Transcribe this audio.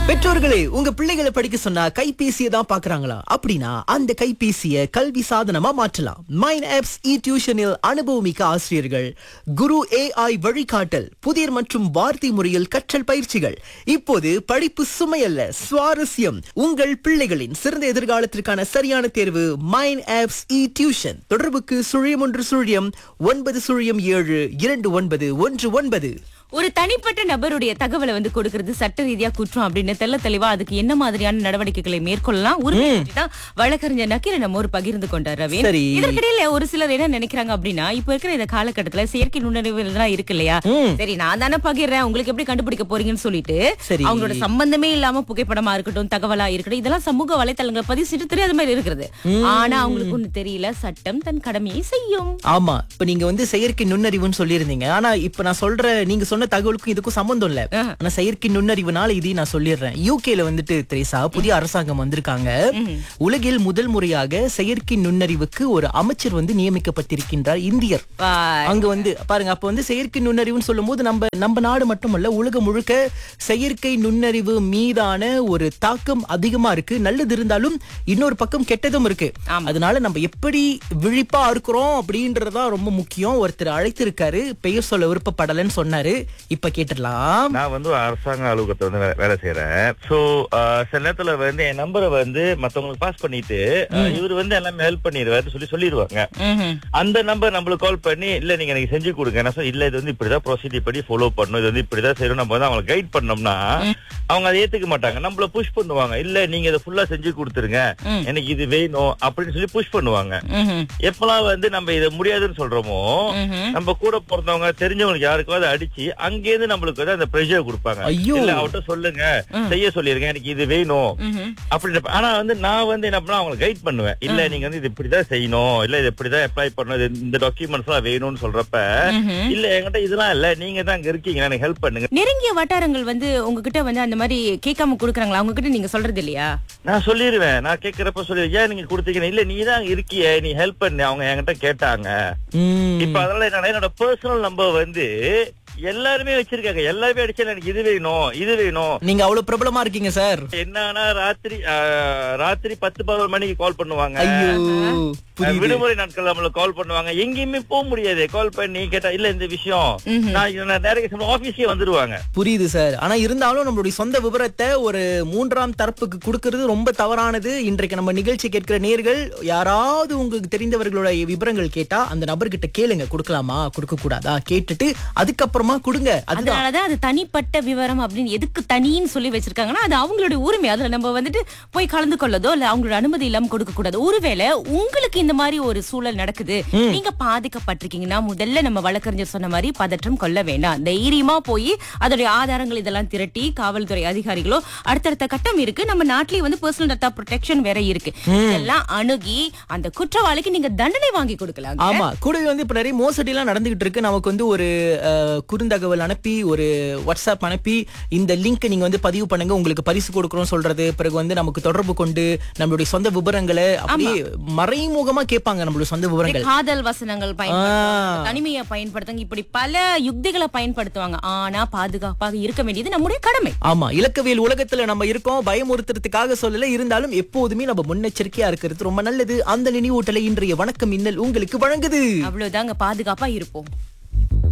பெற்றோர்களே உங்க பிள்ளைகளை படிக்க சொன்னா கைபேசியை தான் பாக்குறாங்களா அப்படின்னா அந்த கைபேசியை கல்வி சாதனமா மாற்றலாம் மைன் ஆப்ஸ் இ டியூஷனில் அனுபவமிக்க ஆசிரியர்கள் குரு ஏஐ வழிகாட்டல் புதிர் மற்றும் வார்த்தை முறையில் கற்றல் பயிற்சிகள் இப்போது படிப்பு சுமையல்ல சுவாரஸ்யம் உங்கள் பிள்ளைகளின் சிறந்த எதிர்காலத்திற்கான சரியான தேர்வு மைன் ஆப்ஸ் இ டியூஷன் தொடர்புக்கு சுழியம் ஒன்று சுழியம் ஒன்பது சுழியம் ஏழு இரண்டு ஒன்பது ஒன்று ஒன்பது ஒரு தனிப்பட்ட நபருடைய தகவலை வந்து கொடுக்கிறது சட்ட ரீதியா குற்றம் அப்படின்னு தெள்ள தெளிவா அதுக்கு என்ன மாதிரியான நடவடிக்கைகளை மேற்கொள்ளலாம் உரிமை பற்றி தான் வழக்கறிஞர் நக்கீரன் நம்ம ஒரு பகிர்ந்து கொண்டார் ரவி சரி. இதற்கிடையில ஒரு சிலர் என்ன நினைக்கிறாங்க அப்படின்னா இப்ப இருக்கிற இந்த காலகட்டத்துல செயற்கை நுண்ணறிவு எல்லாம் இருக்கு இல்லையா சரி நான் தானே பகிர்றேன் உங்களுக்கு எப்படி கண்டுபிடிக்க போறீங்கன்னு சொல்லிட்டு சரி. அவங்களோட சம்பந்தமே இல்லாம புகைப்படமா இருக்கட்டும் தகவலா இருக்கட்டும் இதெல்லாம் சமூக வலைத்தளங்களை பதிவு செய்து தெரியாத மாதிரி இருக்கிறது ஆனா அவங்களுக்கு ஒண்ணு தெரியல சட்டம் தன் கடமையை செய்யும் ஆமா இப்ப நீங்க வந்து செயற்கை நுண்ணறிவுன்னு சொல்லியிருந்தீங்க ஆனா இப்ப நான் சொல்ற நீங்க சொன்ன தகவலுக்கும் இதுக்கும் சம்பந்தம் இல்ல ஆனா செயற்கை நுண்ணறிவுனால இதையும் நான் சொல்லிடுறேன் யூகேல வந்துட்டு திரேசா புதிய அரசாங்கம் வந்திருக்காங்க உலகில் முதல் முறையாக செயற்கை நுண்ணறிவுக்கு ஒரு அமைச்சர் வந்து நியமிக்கப்பட்டிருக்கின்றார் இந்தியர் வா, அங்க வந்து பாருங்க அப்ப வந்து செயற்கை நுண்ணறிவுன்னு சொல்லும்போது நம்ம நம்ம நாடு மட்டுமல்ல உலகம் முழுக்க செயற்கை நுண்ணறிவு மீதான ஒரு தாக்கம் அதிகமா இருக்கு நல்லது இருந்தாலும் இன்னொரு பக்கம் கெட்டதும் இருக்கு அதனால நம்ம எப்படி விழிப்பா இருக்கிறோம் அப்படின்றதா ரொம்ப முக்கியம் ஒருத்தர் அழைத்திருக்காரு பெயர் சொல்ல விருப்பப்படலன்னு சொன்னாரு இப்ப கேட்டுடலாம் நான் வந்து ஒரு அரசாங்க அலுவலகத்துல வந்து வே- வேலை செய்யறேன் சோ சில நேரத்துல வந்து என் நம்பரை வந்து மத்தவங்களுக்கு பாஸ் பண்ணிட்டு அஹ், இவரு வந்து எல்லாமே ஹெல்ப் பண்ணிடுவாரு சொல்லி சொல்லிடுவாங்க ம்ஹும். அந்த நம்பர் நம்மளுக்கு கால் பண்ணி இல்ல நீங்க எனக்கு செஞ்சு கொடுங்க நான் சொன்னேன், இல்ல இது வந்து இப்படிதான் ப்ரொசீஜர் படி ஃபாலோ பண்ணணும் இது வந்து இப்படிதான் செய்யணும் நம்ம வந்து அவங்களை கைட் பண்ணோம்னா அவங்க அதை ஏத்துக்க மாட்டாங்க நம்மள புஷ் பண்ணுவாங்க இல்ல நீங்க இதை ஃபுல்லா செஞ்சு கொடுத்துருங்க எனக்கு இது வேணும் அப்படின்னு சொல்லி புஷ் பண்ணுவாங்க ம்ஹும். எப்பெல்லாம் வந்து நம்ம இதை முடியாதுன்னு சொல்றோமோ ம்ஹும். நம்ம கூட பிறந்தவங்க தெரிஞ்சவங்களுக்கு யாருக்காவது அடிச்சு அங்கேருந்து நம்மளுக்கு வந்து அந்த ப்ரெஷர் கொடுப்பாங்க ஐயோ. இல்ல அவட்ட சொல்லுங்க செய்ய சொல்லிருங்க எனக்கு இது வேணும் ம்ஹும். அப்படின்னு ஆனா வந்து நான் வந்து என்ன பண்ண அவங்களை கைட் பண்ணுவேன் இல்ல நீங்க வந்து இது இப்படிதான் செய்யணும் இல்ல இது இப்படிதான் அப்ளை பண்ணணும் இது இந்த டாக்குமெண்ட்ஸ் எல்லாம் வேணும்னு சொல்றப்ப ம்ஹும். இல்ல என்கிட்ட இதெல்லாம் இல்ல நீங்க தான் அங்க இருக்கீங்க எனக்கு ஹெல்ப் பண்ணுங்க நெருங்கிய வட்டாரங்கள் வந்து உங்ககிட்ட வந்து அந்த மாதிரி கேட்காம குடுக்குறாங்களா அவங்க கிட்ட நீங்க சொல்றது இல்லையா நான் சொல்லிருவேன் நான் கேக்குறப்ப சொல்லி ஏன் நீங்க கொடுத்தீங்க இல்ல நீ தான் இருக்கிய நீ ஹெல்ப் பண்ணு அவங்க என்கிட்ட கேட்டாங்க உம் இப்ப அதனால என்னன்னா என்னோட பர்சனல் நம்பர் வந்து எல்லாருமே வச்சிருக்காங்க எல்லாருமே அடிச்சா எனக்கு இது வேணும் இது வேணும் நீங்க அவ்வளவு பிரபலமா இருக்கீங்க சார் என்னன்னா ராத்திரி ஆஹ், ராத்திரி பத்து பதினோரு மணிக்கு கால் பண்ணுவாங்க ஐயோ ஆஹ், புரியுது விடுமுறை நாட்கள் நம்மளுக்கு கால் பண்ணுவாங்க எங்கேயுமே போக முடியாது கால் பண்ணி கேட்டா இல்ல இந்த விஷயம் நான் டேரக்ட் ஆபீஸ்க்கே வந்துருவாங்க புரியுது சார் ஆனா இருந்தாலும் நம்மளுடைய சொந்த விவரத்தை ஒரு மூன்றாம் தரப்புக்கு கொடுக்கிறது ரொம்ப தவறானது இன்றைக்கு நம்ம நிகழ்ச்சி கேட்கிற நேர்கள் யாராவது உங்களுக்கு தெரிந்தவர்களோட விவரங்கள் கேட்டா அந்த நபர்கிட்ட கேளுங்க கொடுக்கலாமா கொடுக்க கூடாதா கேட்டுட்டு அதுக்கப்புறமா கொடுங்க அதுதான் அதனாலதான் அது தனிப்பட்ட விவரம் அப்படின்னு எதுக்கு தனின்னு சொல்லி வச்சிருக்காங்கன்னா அது அவங்களுடைய உரிமை அதுல நம்ம வந்துட்டு போய் கலந்து கொள்ளதோ இல்ல அவங்களோட அனுமதி இல்லாம கொடுக்க கூடாது ஒருவேளை உங்களுக்கு இந்த மாதிரி ஒரு சூழல் நடக்குது நீங்க பாதிக்கப்பட்டிருக்கீங்கன்னா முதல்ல நம்ம வழக்கறிஞர் சொன்ன மாதிரி பதற்றம் கொள்ள வேண்டாம் தைரியமா போய் அதோடைய ஆதாரங்கள் இதெல்லாம் திரட்டி காவல்துறை அதிகாரிகளோ அடுத்தடுத்த கட்டம் இருக்கு நம்ம நாட்டிலேயே வந்து பர்சனல் டேட்டா ப்ரொடெக்ஷன் வேற இருக்கு இதெல்லாம் அணுகி அந்த குற்றவாளிக்கு நீங்க தண்டனை வாங்கி கொடுக்கலாம் ஆமா கூடவே வந்து இப்ப நிறைய மோசடி எல்லாம் நடந்துகிட்டு இருக்கு நமக்கு வந்து ஒரு அஹ், குறுந்தகவல் அனுப்பி ஒரு வாட்ஸ்அப் அனுப்பி இந்த லிங்க் நீங்க வந்து பதிவு பண்ணுங்க உங்களுக்கு பரிசு கொடுக்கறோம் சொல்றது பிறகு வந்து நமக்கு தொடர்பு கொண்டு நம்மளுடைய சொந்த விவரங்களை அப்படியே மறைமுகமா கேட்பாங்க நம்மளுடைய சொந்த விவரங்கள் காதல் வசனங்கள் பயன்படுத்துவாங்க தனிமையை பயன்படுத்துவாங்க இப்படி பல யுக்திகளை பயன்படுத்துவாங்க ஆனா பாதுகாப்பாக இருக்க வேண்டியது நம்முடைய கடமை ஆமா இலக்கவியல் உலகத்துல நம்ம இருக்கோம் பயமுறுத்துறதுக்காக சொல்லல இருந்தாலும் எப்போதுமே நம்ம முன்னெச்சரிக்கையா இருக்கிறது ரொம்ப நல்லது அந்த நினைவூட்டலை இன்றைய வணக்கம் இன்னல் உங்களுக்கு வழங்குது அவ்வளவுதாங்க பாதுகாப்பா இருப்போம்